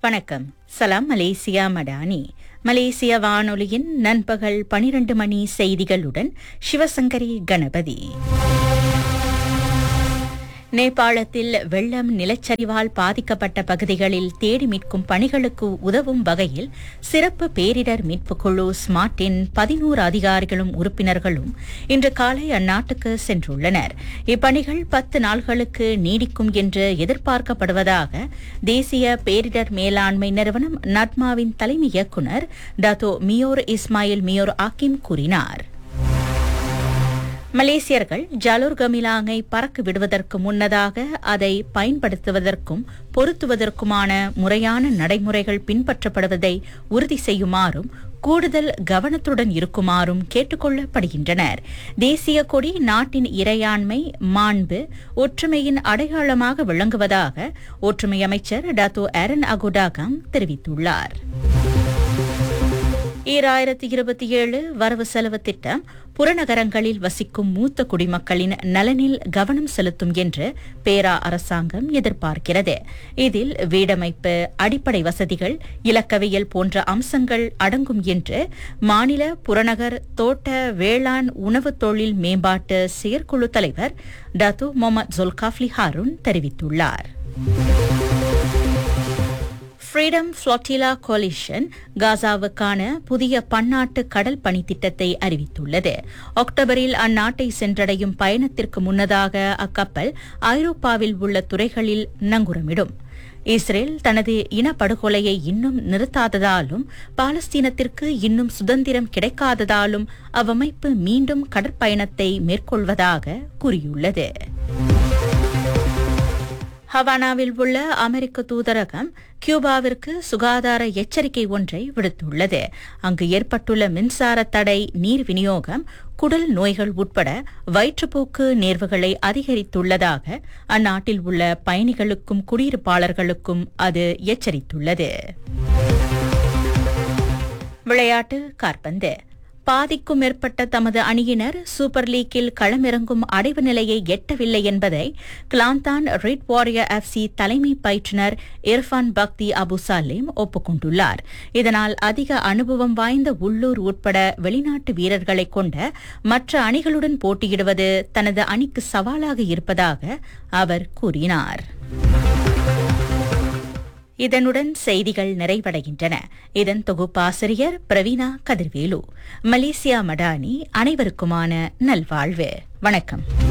வணக்கம் சலாம் மலேசியா மடானி மலேசிய வானொலியின் நண்பகல் பனிரண்டு மணி செய்திகளுடன் சிவசங்கரி கணபதி நேபாளத்தில் வெள்ளம் நிலச்சரிவால் பாதிக்கப்பட்ட பகுதிகளில் தேடி மீட்கும் பணிகளுக்கு உதவும் வகையில் சிறப்பு பேரிடர் மீட்புக் குழு ஸ்மார்ட்டின் பதினோரு அதிகாரிகளும் உறுப்பினர்களும் இன்று காலை அந்நாட்டுக்கு சென்றுள்ளனர் இப்பணிகள் பத்து நாள்களுக்கு நீடிக்கும் என்று எதிர்பார்க்கப்படுவதாக தேசிய பேரிடர் மேலாண்மை நிறுவனம் நட்மாவின் தலைமை இயக்குநர் டாத்தோ மியோர் இஸ்மாயில் மியோர் ஆக்கிம் கூறினார் மலேசியர்கள் ஜலூர் கமிலாங்கை பறக்க விடுவதற்கு முன்னதாக அதை பயன்படுத்துவதற்கும் பொருத்துவதற்குமான முறையான நடைமுறைகள் பின்பற்றப்படுவதை உறுதி செய்யுமாறும் கூடுதல் கவனத்துடன் இருக்குமாறும் கேட்டுக்கொள்ளப்படுகின்றனர் தேசிய கொடி நாட்டின் இறையாண்மை மாண்பு ஒற்றுமையின் அடையாளமாக விளங்குவதாக ஒற்றுமை அமைச்சர் டாத்தோ ஆரன் அகுடாகாங் தெரிவித்துள்ளார் ஈராயிரத்தி இருபத்தி ஏழு வரவு செலவு திட்டம் புறநகரங்களில் வசிக்கும் மூத்த குடிமக்களின் நலனில் கவனம் செலுத்தும் என்று பேரா அரசாங்கம் எதிர்பார்க்கிறது இதில் வீடமைப்பு அடிப்படை வசதிகள் இலக்கவியல் போன்ற அம்சங்கள் அடங்கும் என்று மாநில புறநகர் தோட்ட வேளாண் உணவு தொழில் மேம்பாட்டு செயற்குழு தலைவர் டத்து முகமது ஜொல்காஃப்லி ஹாரூன் தெரிவித்துள்ளார் ஃப்ரீடம் ஃப்ளோட்டிலா கோலிஷன் காசாவுக்கான புதிய பன்னாட்டு கடல் பணி திட்டத்தை அறிவித்துள்ளது அக்டோபரில் அந்நாட்டை சென்றடையும் பயணத்திற்கு முன்னதாக அக்கப்பல் ஐரோப்பாவில் உள்ள துறைகளில் நங்குரமிடும் இஸ்ரேல் தனது இனப்படுகொலையை இன்னும் நிறுத்தாததாலும் பாலஸ்தீனத்திற்கு இன்னும் சுதந்திரம் கிடைக்காததாலும் அவ்வமைப்பு மீண்டும் கடற்பயணத்தை மேற்கொள்வதாக கூறியுள்ளது ஹவானாவில் உள்ள அமெரிக்க தூதரகம் கியூபாவிற்கு சுகாதார எச்சரிக்கை ஒன்றை விடுத்துள்ளது அங்கு ஏற்பட்டுள்ள மின்சார தடை நீர் விநியோகம் குடல் நோய்கள் உட்பட வயிற்றுப்போக்கு நேர்வுகளை அதிகரித்துள்ளதாக அந்நாட்டில் உள்ள பயணிகளுக்கும் குடியிருப்பாளர்களுக்கும் அது எச்சரித்துள்ளது விளையாட்டு கார்பந்து பாதிக்கும் மேற்பட்ட தமது அணியினர் சூப்பர் லீக்கில் களமிறங்கும் அடைவு நிலையை எட்டவில்லை என்பதை கிளாந்தான் ரெட் வாரியர் எஃப்சி தலைமை பயிற்றுநர் இர்ஃபான் பக்தி அபு சாலிம் ஒப்புக்கொண்டுள்ளார் இதனால் அதிக அனுபவம் வாய்ந்த உள்ளூர் உட்பட வெளிநாட்டு வீரர்களை கொண்ட மற்ற அணிகளுடன் போட்டியிடுவது தனது அணிக்கு சவாலாக இருப்பதாக அவர் கூறினார் இதனுடன் செய்திகள் நிறைவடைகின்றன இதன் தொகுப்பாசிரியர் பிரவீனா கதிர்வேலு மலேசியா மடானி அனைவருக்குமான நல்வாழ்வு வணக்கம்